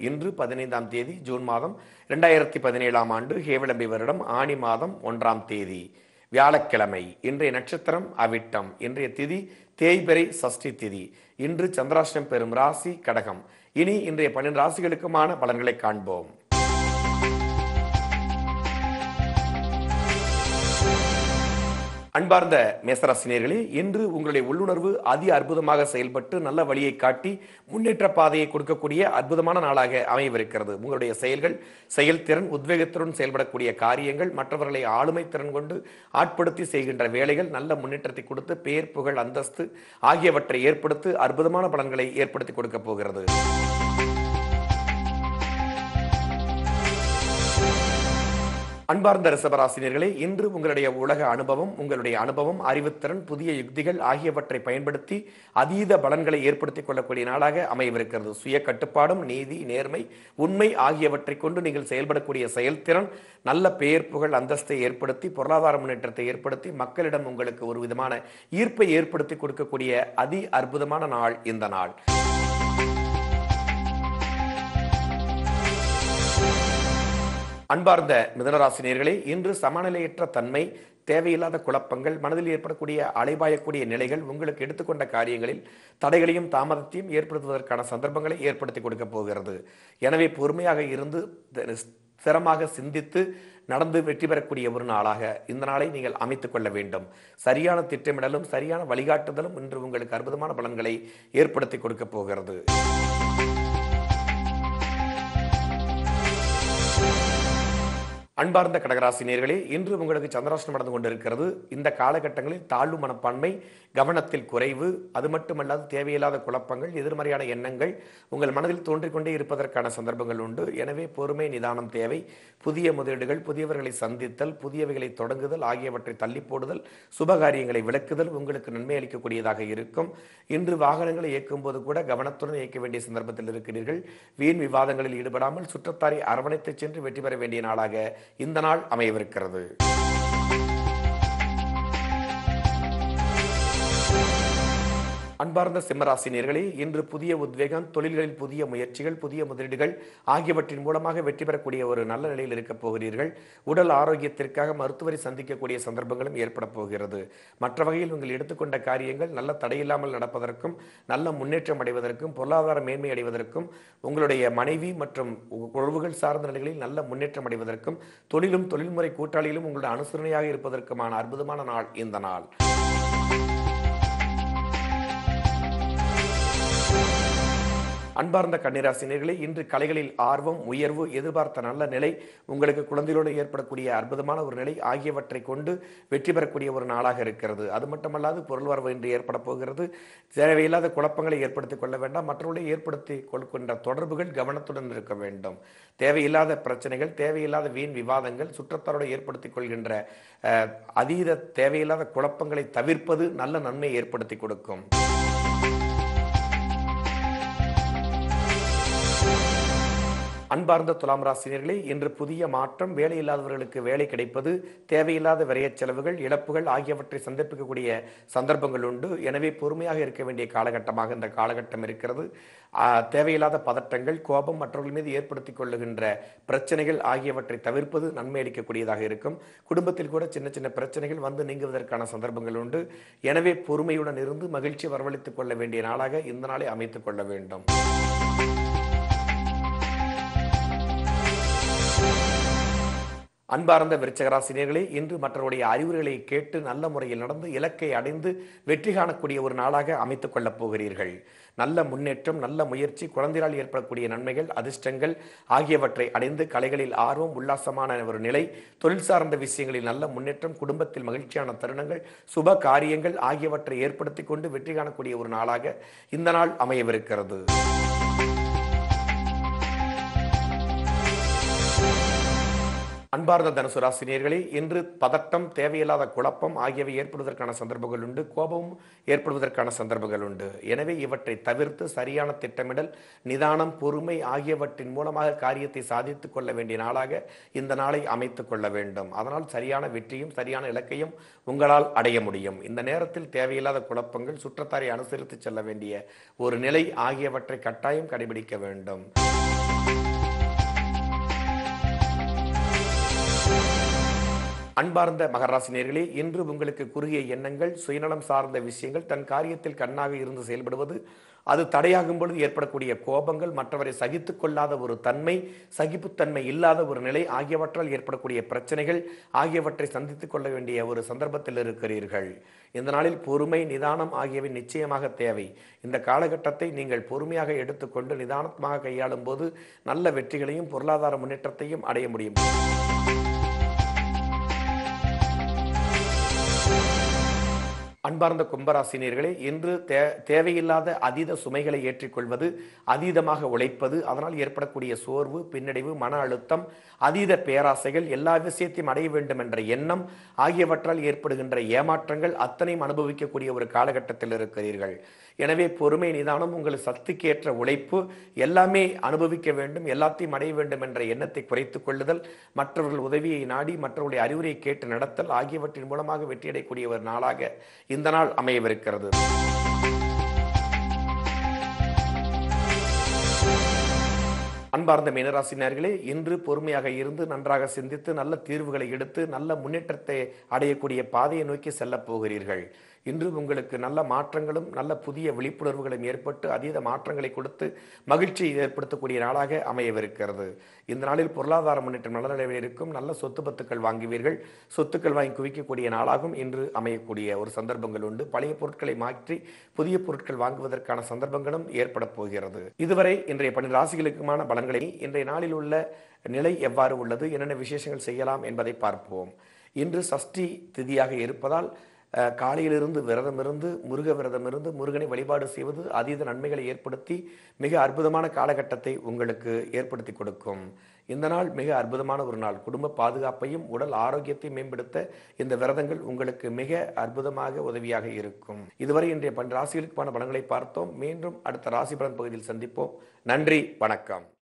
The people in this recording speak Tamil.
இன்று பதினைந்தாம் தேதி ஜூன் மாதம் இரண்டாயிரத்தி பதினேழாம் ஆண்டு ஹேவிளம்பி வருடம் ஆணி மாதம் ஒன்றாம் தேதி வியாழக்கிழமை இன்றைய நட்சத்திரம் அவிட்டம் இன்றைய திதி தேய்பிறை சஷ்டி திதி இன்று சந்திராஷ்டம் பெறும் ராசி கடகம் இனி இன்றைய பன்னெண்டு ராசிகளுக்குமான பலன்களை காண்போம் அன்பார்ந்த மேசராசினியர்களே இன்று உங்களுடைய உள்ளுணர்வு அதி அற்புதமாக செயல்பட்டு நல்ல வழியை காட்டி முன்னேற்ற பாதையை கொடுக்கக்கூடிய அற்புதமான நாளாக அமையவிருக்கிறது உங்களுடைய செயல்கள் செயல்திறன் உத்வேகத்துடன் செயல்படக்கூடிய காரியங்கள் மற்றவர்களை ஆளுமை திறன் கொண்டு ஆட்படுத்தி செய்கின்ற வேலைகள் நல்ல முன்னேற்றத்தை கொடுத்து பேர் புகழ் அந்தஸ்து ஆகியவற்றை ஏற்படுத்தி அற்புதமான பலன்களை ஏற்படுத்தி கொடுக்க போகிறது அன்பார்ந்த ரிசபராசினியர்களே இன்று உங்களுடைய உலக அனுபவம் உங்களுடைய அனுபவம் அறிவுத்திறன் புதிய யுக்திகள் ஆகியவற்றை பயன்படுத்தி அதீத பலன்களை ஏற்படுத்திக் கொள்ளக்கூடிய நாளாக அமையவிருக்கிறது சுய கட்டுப்பாடும் நீதி நேர்மை உண்மை ஆகியவற்றை கொண்டு நீங்கள் செயல்படக்கூடிய செயல்திறன் நல்ல பெயர் புகழ் அந்தஸ்தை ஏற்படுத்தி பொருளாதார முன்னேற்றத்தை ஏற்படுத்தி மக்களிடம் உங்களுக்கு ஒரு விதமான ஈர்ப்பை ஏற்படுத்தி கொடுக்கக்கூடிய அதி அற்புதமான நாள் இந்த நாள் அன்பார்ந்த மிதனராசினியர்களே இன்று சமநிலையற்ற தன்மை தேவையில்லாத குழப்பங்கள் மனதில் ஏற்படக்கூடிய அலைபாயக்கூடிய நிலைகள் உங்களுக்கு எடுத்துக்கொண்ட காரியங்களில் தடைகளையும் தாமதத்தையும் ஏற்படுத்துவதற்கான சந்தர்ப்பங்களை ஏற்படுத்தி கொடுக்க போகிறது எனவே பொறுமையாக இருந்து ஸ்திரமாக சிந்தித்து நடந்து வெற்றி பெறக்கூடிய ஒரு நாளாக இந்த நாளை நீங்கள் அமைத்துக் கொள்ள வேண்டும் சரியான திட்டமிடலும் சரியான வழிகாட்டுதலும் இன்று உங்களுக்கு அற்புதமான பலன்களை ஏற்படுத்தி கொடுக்க போகிறது அன்பார்ந்த கடகராசினியர்களே இன்று உங்களுக்கு சந்திராஷ்டம் நடந்து கொண்டிருக்கிறது இந்த காலகட்டங்களில் தாழ்வு மனப்பான்மை கவனத்தில் குறைவு அது மட்டுமல்லாது தேவையில்லாத குழப்பங்கள் எதிர்மறையான எண்ணங்கள் உங்கள் மனதில் தோன்றிக் கொண்டே இருப்பதற்கான சந்தர்ப்பங்கள் உண்டு எனவே பொறுமை நிதானம் தேவை புதிய முதலீடுகள் புதியவர்களை சந்தித்தல் புதியவைகளை தொடங்குதல் ஆகியவற்றை தள்ளி போடுதல் சுபகாரியங்களை விளக்குதல் உங்களுக்கு நன்மை அளிக்கக்கூடியதாக இருக்கும் இன்று வாகனங்களை இயக்கும் போது கூட கவனத்துடன் இயக்க வேண்டிய சந்தர்ப்பத்தில் இருக்கிறீர்கள் வீண் விவாதங்களில் ஈடுபடாமல் சுற்றத்தாரை அரவணைத்துச் சென்று வெற்றி பெற வேண்டிய நாளாக இந்த நாள் அமையவிருக்கிறது அன்பார்ந்த சிம்மராசினியர்களே இன்று புதிய உத்வேகம் தொழில்களில் புதிய முயற்சிகள் புதிய முதலீடுகள் ஆகியவற்றின் மூலமாக வெற்றி பெறக்கூடிய ஒரு நல்ல நிலையில் இருக்கப் போகிறீர்கள் உடல் ஆரோக்கியத்திற்காக மருத்துவரை சந்திக்கக்கூடிய சந்தர்ப்பங்களும் ஏற்பட போகிறது மற்ற வகையில் உங்கள் எடுத்துக்கொண்ட காரியங்கள் நல்ல தடையில்லாமல் நடப்பதற்கும் நல்ல முன்னேற்றம் அடைவதற்கும் பொருளாதார மேன்மை அடைவதற்கும் உங்களுடைய மனைவி மற்றும் உறவுகள் சார்ந்த நிலைகளில் நல்ல முன்னேற்றம் அடைவதற்கும் தொழிலும் தொழில்முறை கூட்டாளியிலும் உங்களுடைய அனுசரணையாக இருப்பதற்குமான அற்புதமான நாள் இந்த நாள் அன்பார்ந்த கன்னிராசினியர்களே இன்று கலைகளில் ஆர்வம் உயர்வு எதிர்பார்த்த நல்ல நிலை உங்களுக்கு குழந்தைகளோடு ஏற்படக்கூடிய அற்புதமான ஒரு நிலை ஆகியவற்றை கொண்டு வெற்றி பெறக்கூடிய ஒரு நாளாக இருக்கிறது அது மட்டுமல்லாது பொருள் வரவு இன்று ஏற்பட போகிறது தேவையில்லாத குழப்பங்களை ஏற்படுத்திக் கொள்ள வேண்டாம் மற்றவர்களை ஏற்படுத்தி கொள்கின்ற தொடர்புகள் கவனத்துடன் இருக்க வேண்டும் தேவையில்லாத பிரச்சனைகள் தேவையில்லாத வீண் விவாதங்கள் சுற்றத்தாரோடு ஏற்படுத்திக் கொள்கின்ற அஹ், அதீத தேவையில்லாத குழப்பங்களை தவிர்ப்பது நல்ல நன்மை ஏற்படுத்தி கொடுக்கும் அன்பார்ந்த துலாம் ராசினியர்களே இன்று புதிய மாற்றம் வேலை இல்லாதவர்களுக்கு வேலை கிடைப்பது தேவையில்லாத விரயச் செலவுகள் இழப்புகள் ஆகியவற்றை சந்தர்ப்பிக்கக்கூடிய சந்தர்ப்பங்கள் உண்டு எனவே பொறுமையாக இருக்க வேண்டிய காலகட்டமாக இந்த காலகட்டம் இருக்கிறது ஆ, தேவையில்லாத பதட்டங்கள் கோபம் மற்றவர்கள் மீது ஏற்படுத்திக் கொள்ளுகின்ற பிரச்சனைகள் ஆகியவற்றை தவிர்ப்பது நன்மை அளிக்கக்கூடியதாக இருக்கும் குடும்பத்தில் கூட சின்ன சின்ன பிரச்சனைகள் வந்து நீங்குவதற்கான சந்தர்ப்பங்கள் உண்டு எனவே பொறுமையுடன் இருந்து மகிழ்ச்சி வரவழைத்துக் கொள்ள வேண்டிய நாளாக இந்த நாளை அமைத்துக் கொள்ள வேண்டும் அன்பார்ந்த விருச்சகராசினியர்களே இன்று மற்றவருடைய அறிவுரைகளை கேட்டு நல்ல முறையில் நடந்து இலக்கை அடைந்து வெற்றி காணக்கூடிய ஒரு நாளாக அமைத்துக் கொள்ளப் போகிறீர்கள் நல்ல முன்னேற்றம் நல்ல முயற்சி குழந்தையால் ஏற்படக்கூடிய நன்மைகள் அதிர்ஷ்டங்கள் ஆகியவற்றை அடைந்து கலைகளில் ஆர்வம் உல்லாசமான ஒரு நிலை தொழில் சார்ந்த விஷயங்களில் நல்ல முன்னேற்றம் குடும்பத்தில் மகிழ்ச்சியான தருணங்கள் சுப காரியங்கள் ஆகியவற்றை ஏற்படுத்தி கொண்டு வெற்றி காணக்கூடிய ஒரு நாளாக இந்த நாள் அமையவிருக்கிறது அன்பார்ந்த தனுசு ராசினியர்களே இன்று பதட்டம் தேவையில்லாத குழப்பம் ஆகியவை ஏற்படுவதற்கான சந்தர்ப்பங்கள் உண்டு கோபமும் ஏற்படுவதற்கான சந்தர்ப்பங்கள் உண்டு எனவே இவற்றை தவிர்த்து சரியான திட்டமிடல் நிதானம் பொறுமை ஆகியவற்றின் மூலமாக காரியத்தை சாதித்துக் கொள்ள வேண்டிய நாளாக இந்த நாளை அமைத்துக் கொள்ள வேண்டும் அதனால் சரியான வெற்றியும் சரியான இலக்கையும் உங்களால் அடைய முடியும் இந்த நேரத்தில் தேவையில்லாத குழப்பங்கள் சுற்றத்தாரை அனுசரித்து செல்ல வேண்டிய ஒரு நிலை ஆகியவற்றை கட்டாயம் கடைபிடிக்க வேண்டும் அன்பார்ந்த மகராசினியர்களே இன்று உங்களுக்கு குறுகிய எண்ணங்கள் சுயநலம் சார்ந்த விஷயங்கள் தன் காரியத்தில் கண்ணாக இருந்து செயல்படுவது அது தடையாகும் பொழுது ஏற்படக்கூடிய கோபங்கள் மற்றவரை சகித்துக் கொள்ளாத ஒரு தன்மை சகிப்புத்தன்மை இல்லாத ஒரு நிலை ஆகியவற்றால் ஏற்படக்கூடிய பிரச்சனைகள் ஆகியவற்றை சந்தித்துக் கொள்ள வேண்டிய ஒரு சந்தர்ப்பத்தில் இருக்கிறீர்கள் இந்த நாளில் பொறுமை நிதானம் ஆகியவை நிச்சயமாக தேவை இந்த காலகட்டத்தை நீங்கள் பொறுமையாக எடுத்துக்கொண்டு நிதானமாக கையாளும் போது நல்ல வெற்றிகளையும் பொருளாதார முன்னேற்றத்தையும் அடைய முடியும் அன்பார்ந்த கும்பராசினியர்களே இன்று தே தேவையில்லாத அதீத சுமைகளை ஏற்றிக்கொள்வது அதீதமாக உழைப்பது அதனால் ஏற்படக்கூடிய சோர்வு பின்னடைவு மன அழுத்தம் அதீத பேராசைகள் எல்லா விஷயத்தையும் அடைய வேண்டும் என்ற எண்ணம் ஆகியவற்றால் ஏற்படுகின்ற ஏமாற்றங்கள் அத்தனையும் அனுபவிக்கக்கூடிய ஒரு காலகட்டத்தில் இருக்கிறீர்கள் எனவே பொறுமை நிதானம் உங்கள் சக்திக்கேற்ற உழைப்பு எல்லாமே அனுபவிக்க வேண்டும் எல்லாத்தையும் அடைய வேண்டும் என்ற எண்ணத்தை குறைத்துக் கொள்ளுதல் மற்றவர்கள் உதவியை நாடி மற்றவர்களுடைய அறிவுரையை கேட்டு நடத்தல் ஆகியவற்றின் மூலமாக வெற்றியடையக்கூடிய ஒரு நாளாக இந்த நாள் அமையவிருக்கிறது அன்பார்ந்த மீனராசினியர்களே இன்று பொறுமையாக இருந்து நன்றாக சிந்தித்து நல்ல தீர்வுகளை எடுத்து நல்ல முன்னேற்றத்தை அடையக்கூடிய பாதையை நோக்கி செல்லப் போகிறீர்கள் இன்று உங்களுக்கு நல்ல மாற்றங்களும் நல்ல புதிய விழிப்புணர்வுகளும் ஏற்பட்டு அதீத மாற்றங்களை கொடுத்து மகிழ்ச்சியை ஏற்படுத்தக்கூடிய நாளாக அமையவிருக்கிறது இந்த நாளில் பொருளாதார முன்னேற்றம் நல்ல நிலையில் இருக்கும் நல்ல சொத்து பத்துக்கள் வாங்குவீர்கள் சொத்துக்கள் வாங்கி குவிக்கக்கூடிய நாளாகவும் இன்று அமையக்கூடிய ஒரு சந்தர்ப்பங்கள் உண்டு பழைய பொருட்களை மாற்றி புதிய பொருட்கள் வாங்குவதற்கான சந்தர்ப்பங்களும் ஏற்பட போகிறது இதுவரை இன்றைய பன்னெண்டு ராசிகளுக்குமான பலன்களை இன்றைய நாளில் உள்ள நிலை எவ்வாறு உள்ளது என்னென்ன விசேஷங்கள் செய்யலாம் என்பதை பார்ப்போம் இன்று சஷ்டி திதியாக இருப்பதால் அஹ், காலையிலிருந்து விரதம் இருந்து முருக விரதம் இருந்து முருகனை வழிபாடு செய்வது அதீத நன்மைகளை ஏற்படுத்தி மிக அற்புதமான காலகட்டத்தை உங்களுக்கு ஏற்படுத்தி கொடுக்கும் இந்த நாள் மிக அற்புதமான ஒரு நாள் குடும்ப பாதுகாப்பையும் உடல் ஆரோக்கியத்தையும் மேம்படுத்த இந்த விரதங்கள் உங்களுக்கு மிக அற்புதமாக உதவியாக இருக்கும் இதுவரை இன்றைய பன் ராசிகளுக்கான பலன்களை பார்த்தோம் மீண்டும் அடுத்த ராசி பலன் பகுதியில் சந்திப்போம் நன்றி வணக்கம்